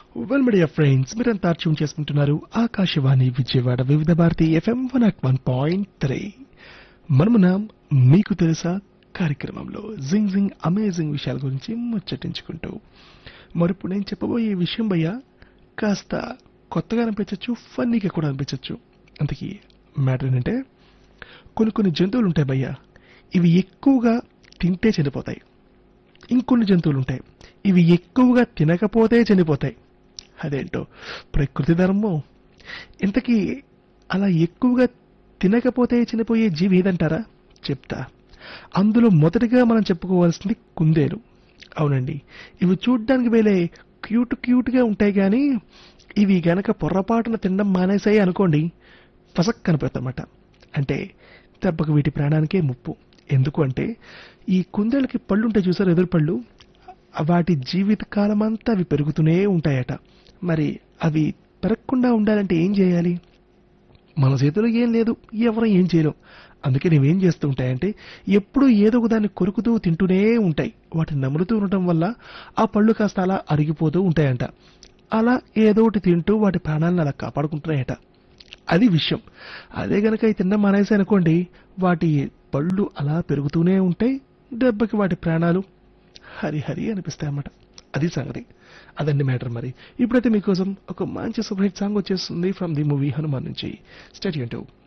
well media friends మీరంతా tune చేసుకుంటున్నారు Akashvani Vijayawada Vividh Bharati FM one at one point three మనమున మీకు తెలుసా కార్యక్రమంలో జింగ్ జింగ్ అమేజింగ్ విషయాల గురించి ముచ్చటించుకుంటూ మరి ఇప్పుడు నేను చెప్పబోయే విషయం భయ్య కాస్త కొత్తగా అనిపించవచ్చు ఫన్నీగా కూడా అనిపించవచ్చు అందుకే మ్యాటర్ ఏంటంటే కొన్ని కొన్ని జంతువులు ఉంటాయి భయ్య ఇవి ఎక్కువగా తింటే చనిపోతాయి ఇంకొన్ని జంతువులు ఉంటాయి ఇవి ఎక్కువగా తినకపోతే చనిపోతాయి అదేంటో ప్రకృతి ధర్మం ఇంతకీ అలా ఎక్కువగా తినకపోతే చనిపోయే జీవి ఏదంటారా చెప్తా అందులో మొదటిగా మనం చెప్పుకోవాల్సింది కుందేలు అవునండి ఇవి చూడ్డానికి వేలే క్యూట్ క్యూట్గా ఉంటాయి కానీ ఇవి గనక పొర్రపాటున తినడం మానేసాయి అనుకోండి పసక్ కనిపెడతామట అంటే దెబ్బకు వీటి ప్రాణానికే ముప్పు ఎందుకు అంటే ఈ కుందేళ్ళకి పళ్ళు ఉంటాయి చూసారు ఎదురు పళ్ళు వాటి జీవిత కాలం అంతా అవి పెరుగుతూనే ఉంటాయట మరి అవి పెరగకుండా ఉండాలంటే ఏం చేయాలి మన చేతిలో ఏం లేదు ఎవరం ఏం చేయలేం అందుకే నువ్వేం చేస్తూ ఉంటాయంటే ఎప్పుడూ ఏదో ఒక దాన్ని కొరుకుతూ తింటూనే ఉంటాయి వాటిని నములుతూ ఉండటం వల్ల ఆ పళ్ళు కాస్త అలా అరిగిపోతూ ఉంటాయంట అలా ఏదో ఒకటి తింటూ వాటి ప్రాణాలను అలా కాపాడుకుంటున్నాయట అది విషయం అదే గనక ఈ తిన్న మానేసి అనుకోండి వాటి పళ్ళు అలా పెరుగుతూనే ఉంటాయి దెబ్బకి వాటి ప్రాణాలు హరి హరి అనిపిస్తాయి అన్నమాట అది సంగతి అదండి మ్యాటర్ మరి ఇప్పుడైతే మీకోసం ఒక మంచి సూపర్ హిట్ సాంగ్ వచ్చేస్తుంది ఫ్రమ్ ది మూవీ హనుమాన్ నుంచి స్టేట్ టు